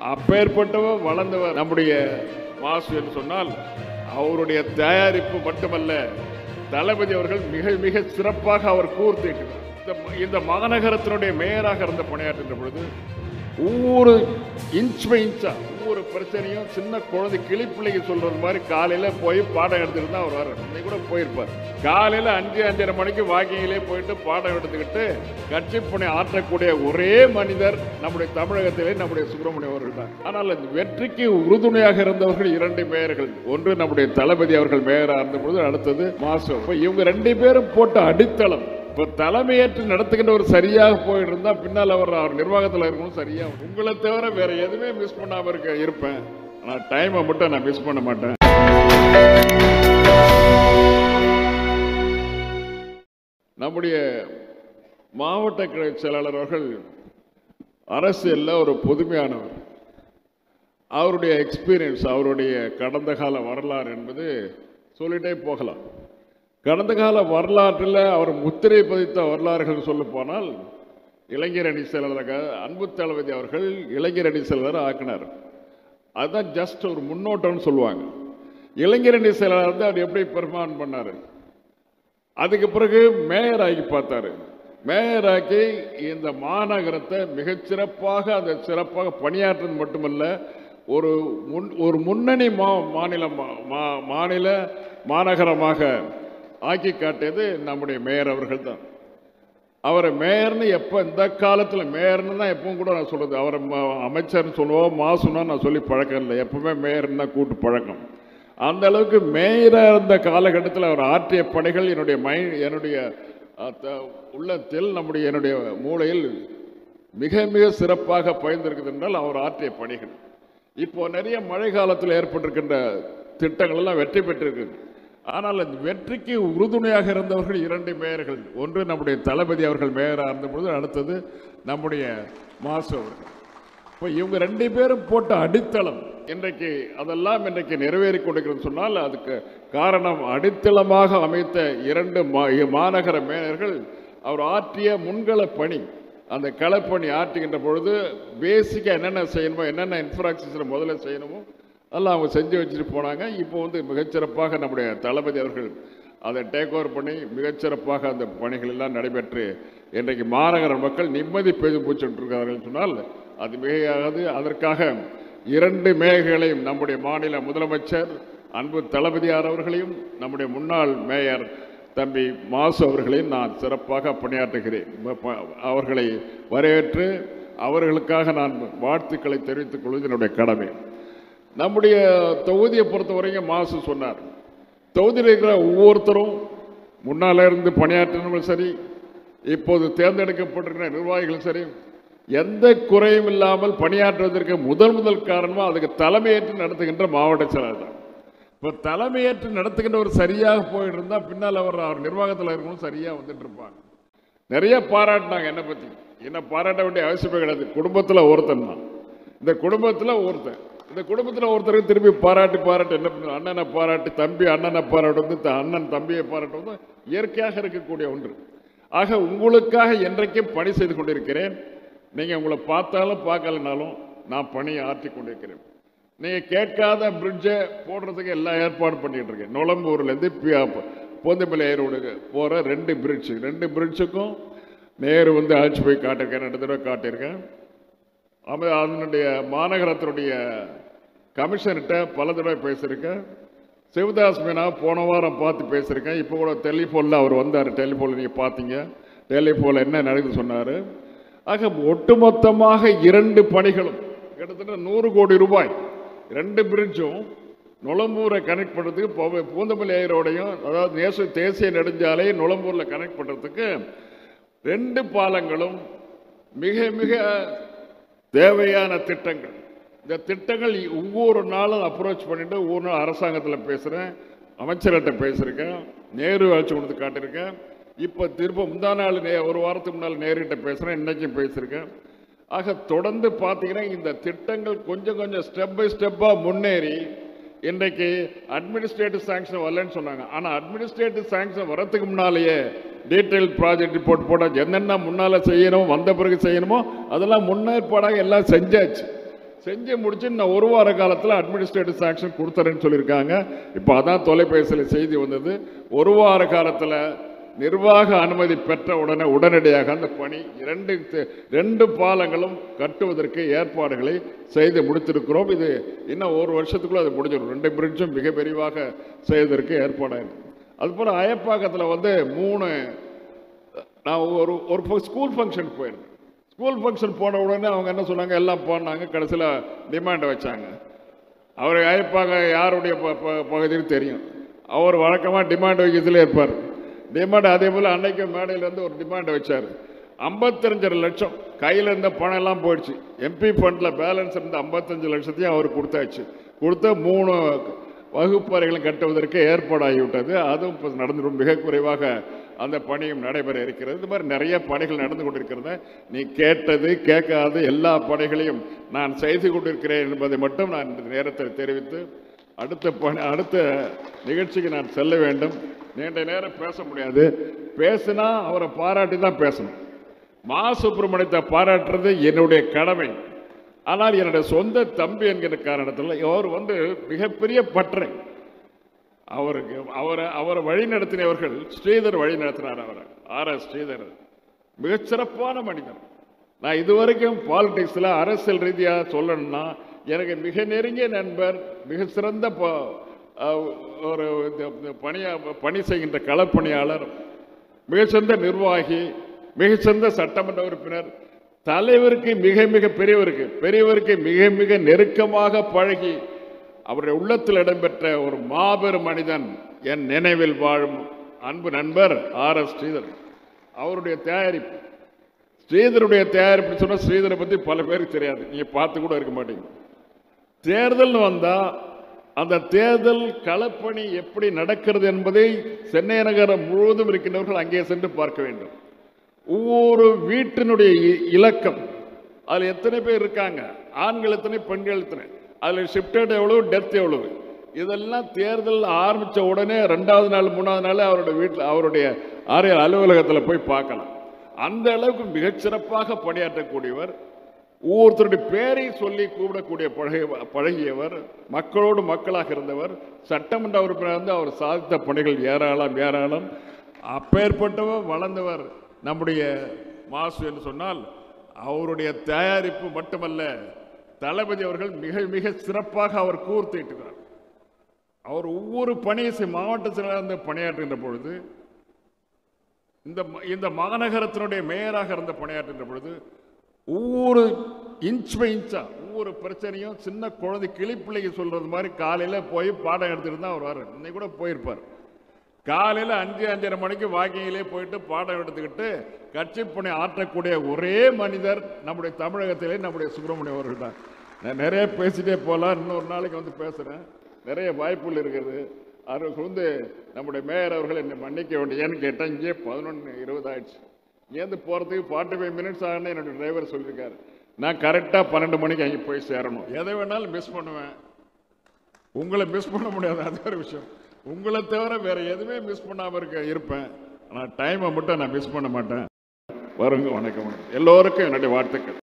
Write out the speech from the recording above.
அப்பேற்பட்டவர் வளர்ந்தவர் நம்முடைய மாசு என்று சொன்னால் அவருடைய தயாரிப்பு மட்டுமல்ல தளபதி அவர்கள் மிக மிக சிறப்பாக அவர் கூர்த்திட்டார் இந்த இந்த மாநகரத்தினுடைய மேயராக இருந்த பணியாற்றுகின்ற பொழுது ஒவ்வொரு இன்ச் பை இன்ச்சா ஒவ்வொரு பிரச்சனையும் சின்ன குழந்தை கிளிப்பிள்ளைக்கு சொல்றது மாதிரி காலையில போய் பாடம் எடுத்துக்கிட்டு தான் அவர் வர இன்னைக்கு கூட போயிருப்பார் காலையில அஞ்சு அஞ்சரை மணிக்கு வாக்கிங்கிலே போயிட்டு பாடம் எடுத்துக்கிட்டு கட்சி பணி ஆற்றக்கூடிய ஒரே மனிதர் நம்முடைய தமிழகத்திலே நம்முடைய சுப்பிரமணியம் அவர்கள் தான் ஆனால் இந்த வெற்றிக்கு உறுதுணையாக இருந்தவர்கள் இரண்டு மேயர்கள் ஒன்று நம்முடைய தளபதி அவர்கள் மேயராக இருந்த பொழுது அடுத்தது மாசு இப்ப இவங்க ரெண்டு பேரும் போட்ட அடித்தளம் இப்ப தலைமையேற்று நடத்துகின்றவர் சரியாக போயிட்டு இருந்தா பின்னால் அவர் அவர் நிர்வாகத்தில் இருக்கணும் சரியா உங்களை தவிர வேற எதுவுமே மிஸ் பண்ணாம இருக்க இருப்பேன் ஆனா டைமை மட்டும் நான் மிஸ் பண்ண மாட்டேன் நம்முடைய மாவட்ட கிளை செயலாளர் அவர்கள் அரசியல்ல ஒரு புதுமையானவர் அவருடைய எக்ஸ்பீரியன்ஸ் அவருடைய கடந்த கால வரலாறு என்பது சொல்லிட்டே போகலாம் கடந்த கால வரலாற்றில் அவர் முத்திரை பதித்த வரலாறுகள் சொல்ல போனால் இளைஞர் அணி செயலாளராக அன்பு தளபதி அவர்கள் இளைஞர் அணி செயலாளர் ஆக்கினார் அதுதான் ஜஸ்ட் ஒரு முன்னோட்டம்னு சொல்லுவாங்க இளைஞர் அணி செயலாளர் வந்து அவர் எப்படி பெர்ஃபார்ம் பண்ணார் அதுக்கு பிறகு மேயர் ஆகி பார்த்தாரு மேயர் ஆக்கி இந்த மாநகரத்தை மிகச்சிறப்பாக அந்த சிறப்பாக பணியாற்றுறது மட்டுமல்ல ஒரு முன் ஒரு முன்னணி மா மாநில மா- மா- மாநில மாநகரமாக ஆக்கி காட்டியது நம்முடைய மேயர் அவர்கள் தான் அவரை மேயர்னு எப்போ இந்த காலத்தில் மேயர்னு தான் எப்பவும் கூட நான் சொல்றது அவரை ம- அமைச்சர்னு சொல்லுவோம் மாசுனா நான் சொல்லி பழக்கம் இல்லை எப்பவுமே மேயர்னு தான் கூட்டு பழக்கம் அந்த அளவுக்கு மேயராக இருந்த காலகட்டத்தில் அவர் ஆற்றிய பணிகள் என்னுடைய மை என்னுடைய அஹ், த- உள்ளத்தில் நம்முடைய என்னுடைய மூளையில் மிக மிக சிறப்பாக பயந்திருக்குது என்றால் அவர் ஆற்றிய பணிகள் இப்போ நிறைய மழை காலத்தில் ஏற்பட்டிருக்கின்ற திட்டங்கள் எல்லாம் வெற்றி பெற்றிருக்கு ஆனால் அந்த வெற்றிக்கு உறுதுணையாக இருந்தவர்கள் இரண்டு மேயர்கள் ஒன்று நம்முடைய தளபதி அவர்கள் மேயராக இருந்த பொழுது அடுத்தது நம்முடைய மாசு அவர்கள் இப்போ இவங்க ரெண்டு பேரும் போட்ட அடித்தளம் இன்றைக்கு அதெல்லாம் இன்றைக்கு நிறைவேறி கொண்டிருக்கிறது சொன்னால் அதுக்கு காரணம் அடித்தளமாக அமைத்த இரண்டு மா மாநகர மேயர்கள் அவர் ஆற்றிய முன்கள பணி அந்த களப்பணி ஆற்றுகின்ற பொழுது பேசிக்காக என்னென்ன செய்யணுமோ என்னென்ன இன்ஃப்ராஸ்ட்ரக்சர் முதல்ல செய்யணுமோ அதெல்லாம் அவங்க செஞ்சு வச்சுட்டு போனாங்க இப்போ வந்து மிகச்சிறப்பாக நம்முடைய தளபதி அவர்கள் அதை டேக் ஓவர் பண்ணி மிகச்சிறப்பாக அந்த பணிகள் எல்லாம் நடைபெற்று இன்றைக்கு மாநகர மக்கள் நிம்மதி பெய்து பூச்சிட்டு இருக்கார்கள் சொன்னால் அது மிகையாகாது அதற்காக இரண்டு மேயர்களையும் நம்முடைய மாநில முதலமைச்சர் அன்பு தளபதியார் அவர்களையும் நம்முடைய முன்னாள் மேயர் தம்பி மாசு அவர்களையும் நான் சிறப்பாக பணியாற்றுகிறேன் ப- ப- அவர்களை வரவேற்று அவர்களுக்காக நான் வாழ்த்துக்களை தெரிவித்துக் கொள்வது என்னுடைய கடமை நம்முடைய தொகுதியை பொறுத்தவரைக்கும் மாசு சொன்னார் தொகுதியில் இருக்கிற ஒவ்வொருத்தரும் முன்னால இருந்து பணியாற்றினவங்களும் சரி இப்போது தேர்ந்தெடுக்கப்பட்டிருக்கிற நிர்வாகிகளும் சரி எந்த குறையும் இல்லாமல் பணியாற்றுவதற்கு முதல் முதல் காரணமாக அதுக்கு தலைமையேற்று நடத்துகின்ற மாவட்ட செயலாளர் தான் இப்போ தலைமையேற்று நடத்துகின்றவர் சரியாக போயிட்டு இருந்தா பின்னால் அவர் அவர் நிர்வாகத்தில் இருக்கணும் சரியாக வந்துட்டு இருப்பாங்க நிறைய பாராட்டினாங்க என்னை பற்றி என்ன பாராட்ட வேண்டிய அவசியமே கிடையாது குடும்பத்தில் ஒருத்தன் தான் இந்த குடும்பத்தில் ஒருத்தன் இந்த குடும்பத்தில் ஒருத்தருக்கு திருப்பி பாராட்டி பாராட்டி என்ன பண்ண அண்ணனை பாராட்டி தம்பி அண்ணனை பாராட்டு வந்து த- அண்ணன் தம்பியை பாராட்டு வந்து இயற்கையாக இருக்கக்கூடிய ஒன்று ஆக உங்களுக்காக என்றைக்கும் பணி செய்து கொண்டிருக்கிறேன் நீங்கள் உங்களை பார்த்தாலும் பார்க்கலனாலும் நான் பணியை ஆற்றி கொண்டிருக்கிறேன் நீங்கள் கேட்காத பிரிட்ஜை போடுறதுக்கு எல்லா ஏற்பாடு பண்ணிட்டு இருக்கேன் நுளம்பூர்லேருந்து போந்தமலை ரோடு போகிற ரெண்டு பிரிட்ஜ் ரெண்டு பிரிட்ஜுக்கும் நேரு வந்து அழைச்சி போய் காட்டியிருக்கேன் ரெண்டு தடவை காட்டியிருக்கேன் அம அதனுடைய மாநகரத்தினுடைய கமிஷனர்கிட்ட பல தடவை பேசியிருக்கேன் சிவதாஸ் மீனா போன வாரம் பார்த்து பேசியிருக்கேன் இப்போ கூட டெலிஃபோனில் அவர் வந்தார் டெலிஃபோனில் நீங்கள் பார்த்தீங்க டெலிஃபோனில் என்ன நடக்குது சொன்னார் ஆக ஒட்டுமொத்தமாக இரண்டு பணிகளும் கிட்டத்தட்ட நூறு கோடி ரூபாய் ரெண்டு பிரிட்ஜும் நுளம்பூரை கனெக்ட் பண்ணுறதுக்கு பூ- பூந்தமல்லி ரோடையும் அதாவது தேசிய தேசிய நெடுஞ்சாலை நுளம்பூரில் கனெக்ட் பண்ணுறதுக்கு ரெண்டு பாலங்களும் மிக மிக தேவையான திட்டங்கள் இந்த திட்டங்கள் ஒவ்வொரு நாளும் அப்ரோச் பண்ணிட்டு ஒவ்வொரு நாள் அரசாங்கத்தில் பேசுகிறேன் அமைச்சர்கிட்ட பேசியிருக்கேன் நேரு அழைச்சி கொடுத்து காட்டியிருக்கேன் இப்போ திரும்ப முந்தா நாள் நே ஒரு வாரத்துக்கு முன்னால் நேருகிட்ட பேசுகிறேன் இன்னைக்கும் பேசியிருக்கேன் ஆக தொடர்ந்து பார்த்தீங்கன்னா இந்த திட்டங்கள் கொஞ்சம் கொஞ்சம் ஸ்டெப் பை ஸ்டெப்பாக முன்னேறி இன்றைக்கு அட்மினிஸ்ட்ரேட்டிவ் சாங்ஷன் வரலன்னு சொன்னாங்க ஆனால் அட்மினிஸ்ட்ரேட்டிவ் சாங்ஷன் வரதுக்கு முன்னாலேயே டீட்டெயில் ப்ராஜெக்ட் ரிப்போர்ட் போட்டால் என்னென்ன முன்னால் செய்யணும் வந்த பிறகு செய்யணுமோ அதெல்லாம் முன்னேற்பாடாக எல்லாம் செஞ்சாச்சு செஞ்சு முடிச்சு இன்னும் ஒரு வார காலத்தில் அட்மினிஸ்ட்ரேட்டிவ் சாங்ஷன் கொடுத்துறேன்னு சொல்லியிருக்காங்க இப்போ அதான் தொலைபேசியில் செய்தி வந்தது ஒரு வார காலத்தில் நிர்வாக அனுமதி பெற்ற உடனே உடனடியாக அந்த பணி இரண்டு த- ரெண்டு பாலங்களும் கட்டுவதற்கு ஏற்பாடுகளை செய்து முடித்திருக்கிறோம் இது இன்னும் ஒரு வருஷத்துக்குள்ள அது முடிஞ்சிடும் ரெண்டு பிரிட்ஜும் மிக விரிவாக செய்வதற்கு ஏற்பாடாயிருக்கு அதுபோல் அயப்பாக்கத்தில் வந்து மூணு நான் ஒரு ஒரு ஸ்கூல் ஃபங்க்ஷன் போயிருந்தேன் ஸ்கூல் ஃபங்க்ஷன் போன உடனே அவங்க என்ன சொன்னாங்க எல்லாம் போனாங்க கடைசியில் டிமாண்டை வச்சாங்க அவர் அழைப்பாங்க யாருடைய ப- ப- பகுதின்னு தெரியும் அவர் வழக்கமாக டிமாண்ட் வைக்கிறதுல இருப்பார் டிமாண்ட் அதே போல் அன்னைக்கு மேடையில இருந்து ஒரு டிமாண்ட் வச்சார் ஐம்பத்தஞ்சரை லட்சம் கையில் இருந்த பணம் எல்லாம் போயிடுச்சு எம்பி ஃபண்டில் பேலன்ஸ் இருந்த ஐம்பத்தஞ்சு லட்சத்தையும் அவர் கொடுத்தாச்சு கொடுத்த மூணு வகுப்பறைகளும் கட்டுவதற்கு ஏற்பாடாகிவிட்டது அதுவும் இப்போ நடந்து மிக குறைவாக அந்த பணியும் நடைபெற இருக்கிறது இது மாதிரி நிறைய பணிகள் நடந்து கொண்டிருக்கிறது நீ கேட்டது கேட்காது எல்லா பணிகளையும் நான் செய்து கொண்டிருக்கிறேன் என்பதை மட்டும் நான் இந்த நேரத்தில் தெரிவித்து அடுத்த பணி அடுத்த நிகழ்ச்சிக்கு நான் செல்ல வேண்டும் நீண்ட நேரம் பேச முடியாது பேசினா அவரை பாராட்டி தான் பேசணும் மா சுப்பிரமணியத்தை பாராட்டுறது என்னுடைய கடமை ஆனால் என்னுடைய சொந்த தம்பி என்கிற காரணத்தில் அவர் வந்து மிகப்பெரிய பற்றை அவருக்கு அவரை அவரை வழி நடத்தினவர்கள் ஸ்ரீதர் வழி நடத்தினார் அவரை ஆர் எஸ் ஸ்ரீதர் மிகச்சிறப்பான மனிதன் நான் இதுவரைக்கும் பாலிடிக்ஸில் அரசியல் ரீதியாக சொல்லணும்னா எனக்கு மிக நெருங்கிய நண்பர் மிக சிறந்த ப- அஹ் ஒரு இந்த- இந்த பணியா பணி செய்கின்ற களப்பணியாளர் மிகச்சிறந்த நிர்வாகி மிகச்சிறந்த சட்டமன்ற உறுப்பினர் தலைவருக்கு மிக மிக பெரியவருக்கு பெரியவருக்கு மிக மிக நெருக்கமாக பழகி அவருடைய உள்ளத்தில் இடம்பெற்ற ஒரு மாபெரும் மனிதன் என் நினைவில் வாழும் அன்பு நண்பர் ஆர் எஸ் ஸ்ரீதர் அவருடைய தயாரிப்பு ஸ்ரீதருடைய தயாரிப்பு சொன்னால் ஸ்ரீதரை பற்றி பல பேருக்கு தெரியாது நீங்கள் பார்த்து கூட இருக்க மாட்டீங்க தேர்தல்னு வந்தா அந்த தேர்தல் களப்பணி எப்படி நடக்கிறது என்பதை சென்னை நகரம் முழுவதும் இருக்கின்றவர்கள் அங்கே சென்று பார்க்க வேண்டும் ஒவ்வொரு வீட்டினுடைய இ- இலக்கம் அதில் எத்தனை பேர் இருக்காங்க ஆண்கள் எத்தனை பெண்கள் எத்தனை அதில் ஷிஃப்டட் எவ்வளவு டெத் எவ்வளவு இதெல்லாம் தேர்தல் ஆரம்பித்த உடனே ரெண்டாவது நாள் மூணாவது நாள் அவருடைய வீட்டில் அவருடைய ஆரியர் அலுவலகத்தில் போய் பார்க்கலாம் அந்த அளவுக்கு மிகச்சிறப்பாக பணியாற்றக்கூடியவர் ஒவ்வொருத்தருடைய பேரை சொல்லி கூப்பிடக்கூடிய பழகிய பழகியவர் மக்களோடு மக்களாக இருந்தவர் சட்டமன்ற உறுப்பினர் வந்து அவர் சாதித்த பணிகள் ஏராளம் ஏராளம் அப்பேற்பட்டவர் வளர்ந்தவர் நம்முடைய மாசு என்று சொன்னால் அவருடைய தயாரிப்பு மட்டுமல்ல தளபதி அவர்கள் மிக மிக சிறப்பாக அவர் கூர்த்திட்டுகிறார் அவர் ஒவ்வொரு பணியை செய்- மாவட்ட செயலாளர் வந்து பணியாற்றுகின்ற பொழுது இந்த ம- இந்த மாநகரத்தினுடைய மேயராக இருந்த பணியாற்றுகின்ற பொழுது ஒவ்வொரு இன்ச் பை இன்ச்சா ஒவ்வொரு பிரச்சனையும் சின்ன குழந்தை கிளிப்பிள்ளைக்கு சொல்றது மாதிரி காலையில போய் பாடம் எடுத்துட்டு தான் அவர் வர்றார் இன்னைக்கு கூட போயிருப்பார் காலையில அஞ்சு அஞ்சரை மணிக்கு வாக்கிங்கிலே போயிட்டு பாடம் எடுத்துக்கிட்டு கட்சி பணி ஆற்றக்கூடிய ஒரே மனிதர் நம்முடைய தமிழகத்திலே நம்முடைய சுப்பிரமணியம் அவர்கள் தான் நான் நிறைய பேசிட்டே போகலாம் இன்னொரு நாளைக்கு வந்து பேசுறேன் நிறைய வாய்ப்புகள் இருக்குது அவருக்கு வந்து நம்முடைய மேயர் அவர்கள் என்னை மன்னிக்க வேண்டிய ஏன்னு கேட்டால் இங்கே பதினொன்று இருபது ஆயிடுச்சு இங்கேருந்து போகிறதுக்கு ஃபார்ட்டி ஃபைவ் மினிட்ஸ் ஆகுன்னு என்னோட டிரைவர் சொல்லியிருக்காரு நான் கரெக்டாக பன்னெண்டு மணிக்கு அங்கே போய் சேரணும் எதை வேணாலும் மிஸ் பண்ணுவேன் உங்களை மிஸ் பண்ண முடியாது அது ஒரு விஷயம் உங்களை தவிர வேற எதுவுமே மிஸ் பண்ணாம இருக்க இருப்பேன் ஆனால் டைமை மட்டும் நான் மிஸ் பண்ண மாட்டேன் வருங்க வணக்கம் எல்லோருக்கும் என்னுடைய வாழ்த்துக்கள்